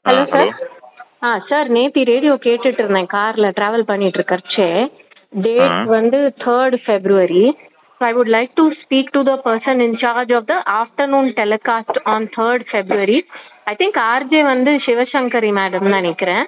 Hello hello. Sir ஆ sir நேத்தி radio கேட்டுட்டு இருந்தேன் கார்ல டிராவல் பண்ணிட்டு இருக்கறச்சே டேட் ஆ. வந்து third February I would like to speak to the person in charge of the afternoon telecast on third February I think RJ வந்து சிவசங்கரி மேடம் நினைக்கிறேன்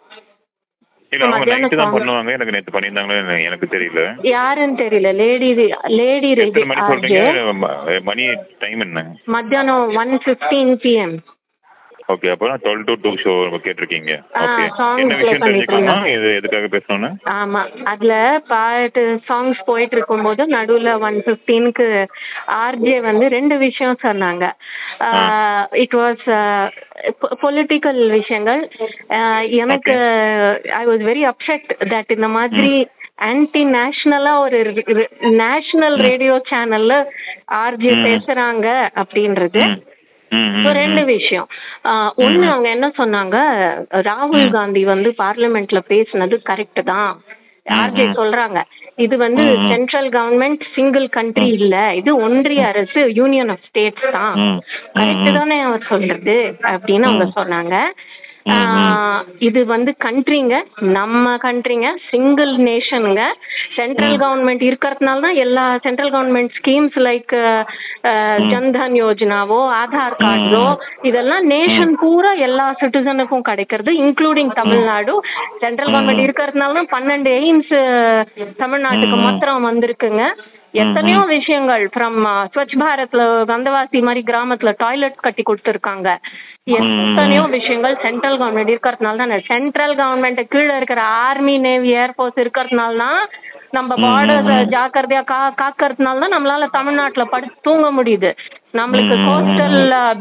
இல்ல அவங்க மத்தியானம் நைட்டு தான் song. பண்ணுவாங்க எனக்கு நேற்று பண்ணியிருந்தாங்களே எனக்கு தெரியல யாருன்னு தெரியல லேடி லேடி எத்தனை மணி ஆர்ஜே சொல்றீங்க ம- மணி டைம் என்ன மத்தியானம் ஒன் ஃபிஃப்டீன் பிஎம் ஓகே அப்போ டுவெல் டு டூ ஷோ கேட்டிருக்கீங்க ஆ, ஓகே song என்ன play விஷயம் பண்ணிட்டு தெரிஞ்சுக்கலாமா இது எதுக்காக பேசணும்னு ஆமா அதுல பாட்டு சாங்ஸ் போயிட்டு இருக்கும்போது நடுவுல ஒன் ஃபிஃப்டீனுக்கு ஆர்ஜே வந்து ரெண்டு விஷயம் சொன்னாங்க இட் வாஸ் பொலிட்டிக்கல் விஷயங்கள் ஆஹ் எனக்கு I was very upset that இந்த மாதிரி ஆன்டி நேஷனலா ஒரு நேஷனல் ரேடியோ சேனல்ல ஆர்ஜே ம். பேசுறாங்க அப்படின்றது ம். ம், ம், So, ரெண்டு ம். விஷயம் ஆஹ் ஒண்ணு அவங்க என்ன சொன்னாங்க ராகுல் காந்தி வந்து பார்லிமெண்ட்ல பேசுனது கரெக்ட் தான் ஆர்ஜே சொல்றாங்க இது வந்து ம், ம். சென்ட்ரல் கவர்மெண்ட் சிங்கிள் கண்ட்ரி இல்ல இது ஒன்றிய அரசு யூனியன் ஆஃப் ஸ்டேட்ஸ் தான் ம், ம், கரெக்ட் ம். தானே அவர் சொல்றது அப்படின்னு அவங்க ம். சொன்னாங்க ம், ம். ஆஹ் இது வந்து கண்ட்ரிங்க நம்ம கண்ட்ரிங்க சிங்கிள் நேஷனுங்க சென்ட்ரல் ம். கவர்மெண்ட் இருக்கிறதுனால தான் எல்லா central government schemes like Jan Dhan யோஜனாவோ ஆதார் கார்டோ இதெல்லாம் நேஷன் பூரா எல்லா சிட்டிசனுக்கும் கிடைக்கிறது இன்க்ளூடிங் தமிழ்நாடு சென்ட்ரல் கவர்மெண்ட் இருக்கிறதுனால தான் பன்னெண்டு எய்ம்ஸ் தமிழ்நாட்டுக்கு ம். மாத்திரம் வந்திருக்குங்க எத்தனையோ விஷயங்கள் ஃப்ரம் ஸ்வச் பாரத்ல வந்தவாசி மாதிரி கிராமத்துல டாய்லெட் கட்டி கொடுத்துருக்காங்க எத்தனையோ விஷயங்கள் சென்ட்ரல் கவர்மெண்ட் இருக்கிறதுனால தான் சென்ட்ரல் கவர்மெண்ட் கீழே இருக்கிற ஆர்மி நேவி ஏர்ஃபோர்ஸ் இருக்கிறதுனால தான் நம்ம பார்டர்ஸ் ஜாக்கிரதையா கா காக்கறதுனால தான் நம்மளால தமிழ்நாட்டுல படுத்து தூங்க முடியுது நம்மளுக்கு கோஸ்டல்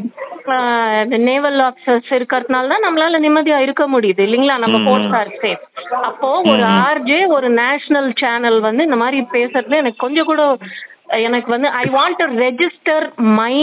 நேவல் ஆஃபீஸர்ஸ் இருக்கிறதுனால தான் நம்மளால நிம்மதியா இருக்க முடியுது இல்லைங்களா நம்ம போஸ்ட் ஆர் சேஃப் அப்போ ஒரு ஆர்ஜே ஒரு நேஷனல் சேனல் வந்து இந்த மாதிரி பேசுறதுல எனக்கு கொஞ்சம் கூட எனக்கு வந்து I want to register my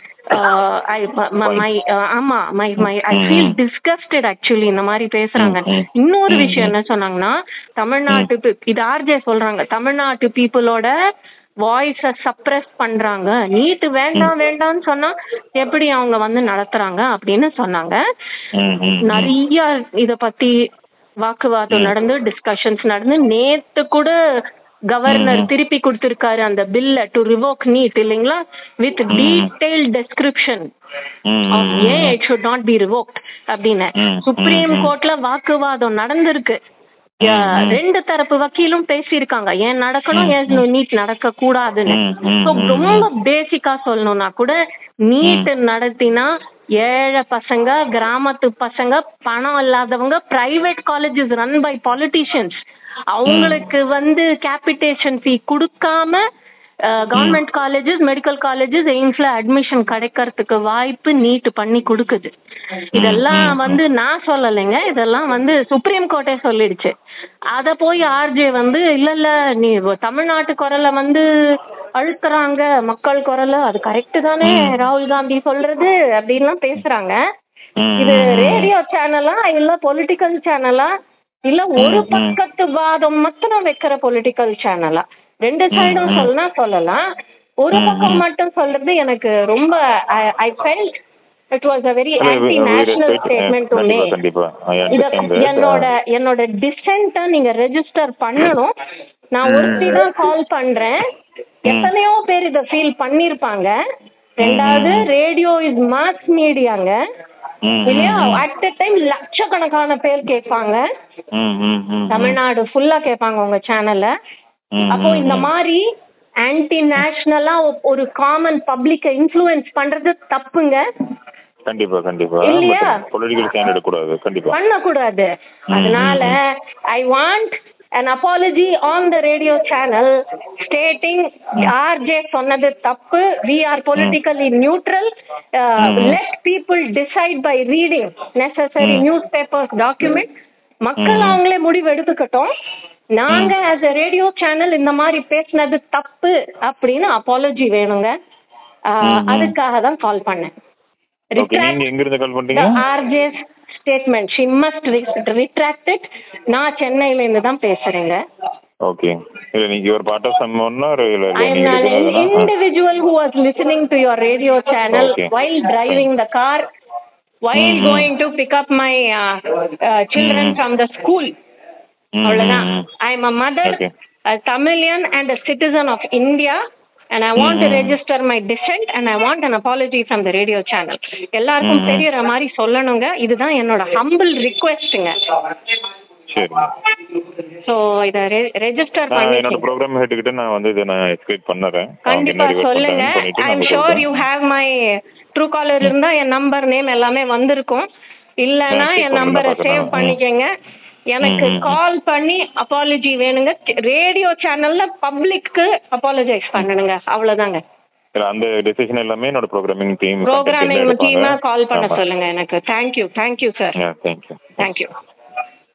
my ஆமா my my I feel disgusted actually இந்த மாதிரி பேசுறாங்க இன்னொரு விஷயம் என்ன சொன்னாங்கன்னா தமிழ்நாட்டு pe- இது ஆர்ஜே சொல்றாங்க தமிழ்நாட்டு பீப்புளோட வாய்ஸ சப்ரஸ் பண்றாங்க நீட்டு வேண்டாம் வேண்டாம்னு சொன்னா எப்படி அவங்க வந்து நடத்துறாங்க அப்படின்னு சொன்னாங்க ம், ம், ம். நிறைய இத பத்தி வாக்குவாதம் நடந்து டிஸ்கஷன்ஸ் நடந்து நேத்து கூட கவர்னர் திருப்பி கொடுத்திருக்காரு அந்த பில்ல டு ரிவோக் நீட் இல்லைங்களா வித் டீடைல் டெஸ்கிரிப்ஷன் ம், of ம், ஏன் it should not be revoked அப்படின்னு ம், சுப்ரீம் ம், ம். கோர்ட்ல வாக்குவாதம் நடந்திருக்கு யா, ம். ரெண்டு தரப்பு வக்கீலும் பேசியிருக்காங்க ஏன் நடக்கணும் ஏன் நீட் நடக்க கூடாதுன்னு ம், ம், So, ம், ரொம்ப பேசிக்கா சொல்லணும்னா கூட நீட் நடத்தினா ஏழை பசங்க கிராமத்து பசங்க பணம் இல்லாதவங்க private colleges run by politicians அவங்களுக்கு வந்து கேபிட்டேஷன் ஃபீ கொடுக்காம கவர்மெண்ட் காலேஜஸ் மெடிக்கல் காலேஜஸ் எய்ம்ஸ்ல அட்மிஷன் கிடைக்கிறதுக்கு வாய்ப்பு நீட் பண்ணி கொடுக்குது இதெல்லாம் வந்து நான் சொல்லலைங்க இதெல்லாம் வந்து சுப்ரீம் கோர்ட்டே சொல்லிடுச்சு அத போய் ஆர்ஜே வந்து இல்ல இல்ல நீ தமிழ்நாட்டு குரலை வந்து அழுத்துறாங்க மக்கள் குரலை அது கரெக்ட் தானே ராகுல் காந்தி சொல்றது அப்படின்லாம் பேசுறாங்க ம், இது ம், ம். ரேடியோ சேனலா இல்ல பொலிட்டிக்கல் சேனலா இல்ல ஒரு பக்கத்து வாதம் மாத்திரம் வைக்கிற பொலிட்டிக்கல் சேனலா ரெண்டு சைடும் சொல்லனா சொல்லலாம் ஒரு பக்கம் மட்டும் சொல்றது எனக்கு ரொம்ப I felt it was a very இல்ல, we- anti we national respect- statement to கண்டிப்பா, மேக் கண்டிப்பா I இத understand that. என்னோட என்னோட டிசென்ட்ட நீங்க ரெஜிஸ்டர் பண்ணணும் நான் ஒருத்தி தான் கால் பண்றேன் எத்தனையோ பேர் இத ஃபீல் பண்ணிருப்பாங்க ரெண்டாவது ரேடியோ இஸ் மாஸ் மீடியாங்க ம், இல்லையா ம், அட் அ டைம் லட்சக்கணக்கான பேர் கேட்பாங்க ம், ம், ம், தமிழ்நாடு ஃபுல்லா கேட்பாங்க உங்க சேனல்ல ம், அப்போ ம், இந்த ம். மாதிரி ஆன்டி நேஷனலா ஒரு காமன் பப்ளிக்க இன்ஃப்ளூயன்ஸ் பண்றது தப்புங்க கண்டிப்பா கண்டிப்பா இல்லையா? பொலிட்டிக்கல் ஸ்டாண்ட் எடுக்கக்கூடாது கண்டிப்பா பண்ணக்கூடாது அதனால I want an apology on the radio channel stating RJ சொன்னது தப்பு we are politically neutral uh, let people decide by reading necessary newspapers document மக்கள் அவங்களே முடிவு எடுத்துக்கட்டும் நாங்க as a radio channel இந்த மாதிரி பேசினது தப்பு அப்படின்னு அப்பாலஜி வேணுங்க ஆஹ் அதுக்காக தான் கால் பண்ணேன் ஓகே நீங்க எங்க இருந்து கால் the பண்றீங்க RJ's statement. She must re- retract it. நான் சென்னையில இருந்து தான் பேசுறேங்க ஓகே இல்ல நீங்க ஒரு பார்ட் ஆஃப் சம் ஒன்னா இல்ல I am நீங்க an எடுக்கிறதுனா individual who was listening to your radio channel Okay. while driving the car. while ம், going to pick up my uh, uh, children ம். from the school ம், அவ்வளவுதான் ம், ம். I am a mother Okay. a Tamilian and a citizen of India and I want to Mhm. register my dissent and I want an apology from the radio channel. எல்லாருக்கும் Mhm. தெரியற மாதிரி சொல்லணுங்க இதுதான் என்னோட ஹம்பிள் ரிக்வெஸ்ட்டுங்க சரிங்க so இதை register நான் என்னோட பண்ணி ப்ரோக்ராம் ஹெட் கிட்ட நான் வந்து இதை நான் எக்ஸ்பிளைட் பண்ணுறேன் கண்டிப்பா சொல்லுங்க I am sure you have my true caller இருந்தா என் நம்பர் நேம் எல்லாமே வந்திருக்கும் இல்லனா நான் check என் பண்ணி நம்பரை பார்க்கறேன். சேவ் ம். பண்ணிக்கங்க எனக்கு ம், ம், ம். கால் பண்ணி அப்பாலஜி வேணுங்க ரேடியோ சேனல்ல பப்ளிக்கு அப்பாலஜைஸ் பண்ணணுங்க அவ்வளவுதாங்க இல்லை அந்த டெசிஷன் எல்லாமே என்னோட ப்ரோக்ராமிங் டீம் ப்ரோக்ராமிங் டீமா கால் பண்ண சொல்லுங்க எனக்கு thank you thank you sir thank you thank you